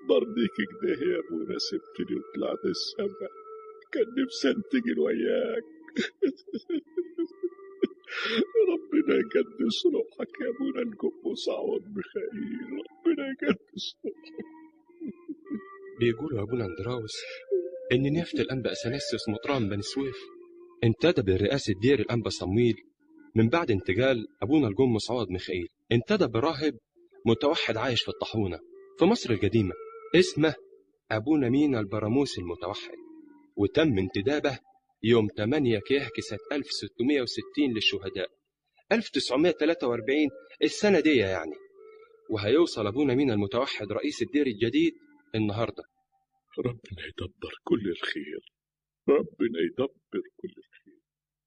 برضيك كده يا ابونا سبتني وطلعت السما كان نفسي انتقل وياك ربنا يقدس روحك يا ابونا القمص عوض ميخائيل ربنا يقدس روحك بيقولوا أبونا أندراوس إن نيافة الأنبا أثناسيوس مطران بني سويف انتدى برئاسة دير الأنبا صمويل من بعد انتقال أبونا القمص عوض ميخائيل انتدى براهب متوحد عايش في الطاحونة في مصر القديمة اسمه أبونا مينا البراموس المتوحد وتم انتدابه يوم 8 كيهك سنة 1660 للشهداء 1943 السنة دي يعني وهيوصل أبونا مينا المتوحد رئيس الدير الجديد النهاردة ربنا يدبر كل الخير ربنا يدبر كل الخير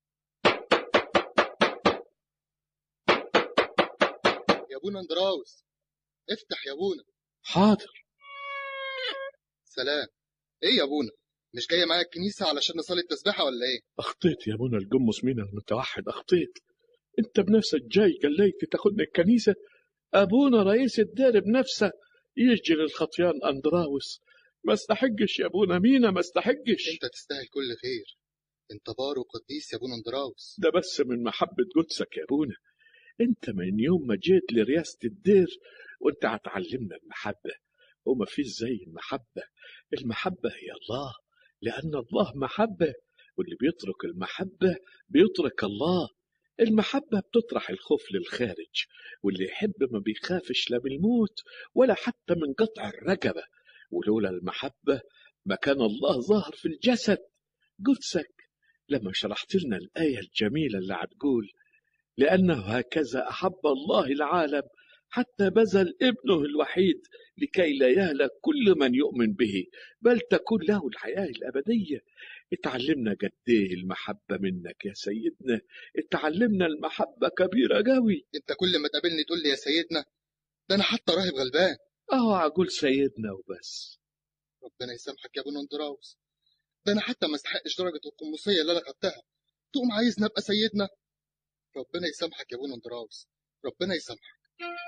يا ابونا اندراوس افتح يا ابونا حاضر سلام ايه يا ابونا مش جايه معايا الكنيسه علشان نصلي التسبيحه ولا ايه أخطيت يا ابونا القمص مين المتوحد أخطيت أنت بنفسك جاي قليت تاخدني الكنيسة أبونا رئيس الدير بنفسه يجي للخطيان أندراوس ما استحقش يا أبونا مينا ما استحقش انت تستاهل كل خير انت بار وقديس يا ابونا اندراوس ده بس من محبة قدسك يا أبونا أنت من يوم ما جيت لرئاسة الدير وأنت هتعلمنا المحبة وما فيش زي المحبة المحبة هي الله لأن الله محبة واللي بيترك المحبة بيترك الله المحبة بتطرح الخوف للخارج واللي يحب ما بيخافش لا من الموت ولا حتى من قطع الرقبة ولولا المحبة ما كان الله ظاهر في الجسد قدسك لما شرحت لنا الآية الجميلة اللي هتقول لأنه هكذا أحب الله العالم حتى بذل ابنه الوحيد لكي لا يهلك كل من يؤمن به بل تكون له الحياة الأبدية اتعلمنا قد ايه المحبة منك يا سيدنا اتعلمنا المحبة كبيرة قوي انت كل ما تقابلني تقول لي يا سيدنا ده انا حتى راهب غلبان اهو عقول سيدنا وبس ربنا يسامحك يا ابونا اندراوس ده انا حتى ما استحقش درجه القمصيه اللي انا خدتها تقوم عايزني ابقى سيدنا ربنا يسامحك يا ابونا اندراوس ربنا يسامحك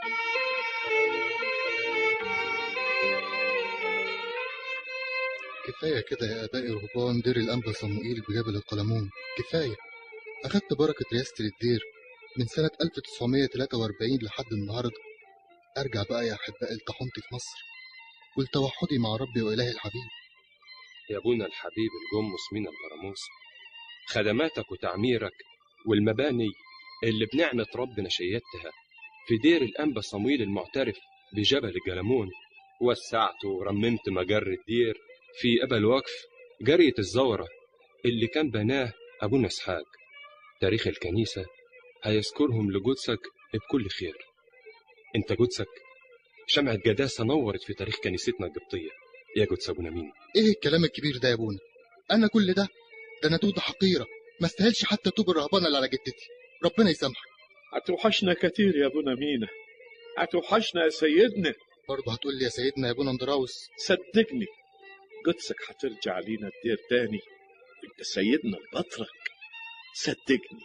كفاية كده يا آبائي رهبان دير الأنبا صموئيل بجبل القلمون كفاية أخدت بركة رئاسة الدير من سنة 1943 لحد النهاردة أرجع بقى يا أحبائي لطاحونتي في مصر ولتوحدي مع ربي وإلهي الحبيب يا أبونا الحبيب القمص مينا البراموس خدماتك وتعميرك والمباني اللي بنعمة ربنا شيدتها في دير الأنبا صمويل المعترف بجبل الجلمون وسعت ورممت مجر الدير في أبا الوقف جرية الزورة اللي كان بناه أبونا إسحاق تاريخ الكنيسة هيذكرهم لجودسك بكل خير انت جودسك شمعة جداسة نورت في تاريخ كنيستنا القبطية يا جودس أبونا مين إيه الكلام الكبير ده يا أبونا أنا كل ده ده أنا توبة حقيرة ما استاهلش حتى توب الرهبانة اللي على جدتي ربنا يسامحك هتوحشنا كتير يا ابونا مينا هتوحشنا يا سيدنا برضه هتقول لي يا سيدنا يا ابونا اندراوس صدقني قدسك هترجع لينا الدير تاني انت سيدنا البطرك صدقني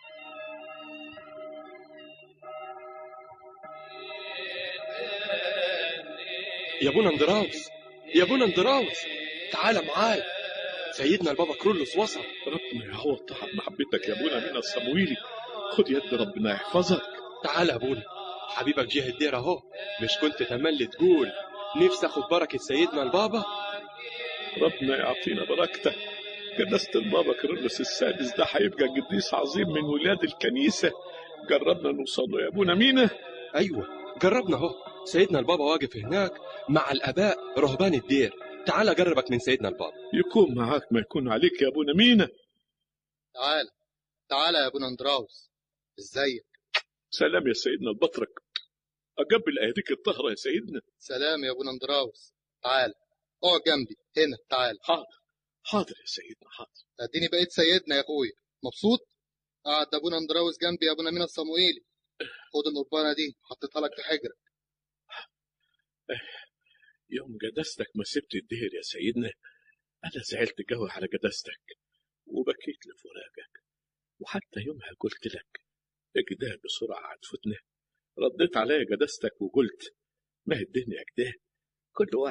يا ابونا اندراوس يا ابونا اندراوس تعال معاي سيدنا البابا كرولوس وصل ربنا يعوض تعب محبتك يا ابونا مينا الصمويلي خد يد ربنا يحفظك تعال يا ابونا حبيبك جه الدير اهو مش كنت تملي تقول نفسي اخد بركة سيدنا البابا ربنا يعطينا بركته قداسة البابا كيرلس السادس ده هيبقى قديس عظيم من ولاد الكنيسة جربنا نوصل له يا ابونا مينا ايوه جربنا اهو سيدنا البابا واقف هناك مع الاباء رهبان الدير تعال اجربك من سيدنا البابا يكون معاك ما يكون عليك يا ابونا مينا تعالى تعالى يا ابونا اندراوس ازيك سلام يا سيدنا البطرك أقبل أيديك الطهرة يا سيدنا سلام يا ابونا اندراوس تعالى اقعد جنبي هنا تعالى حاضر حاضر يا سيدنا حاضر اديني بقيت سيدنا يا اخويا مبسوط قعد ابونا اندراوس جنبي يا ابونا مينا الصموئيلي خد القربانه دي حطيتها لك في حجرك يوم قداستك ما سبت الدهر يا سيدنا أنا زعلت قوي على قداستك وبكيت لفراقك وحتى يومها قلت لك اجده بسرعة هتفوتنا رديت عليا قداستك وقلت ما هي الدنيا كده كل واحد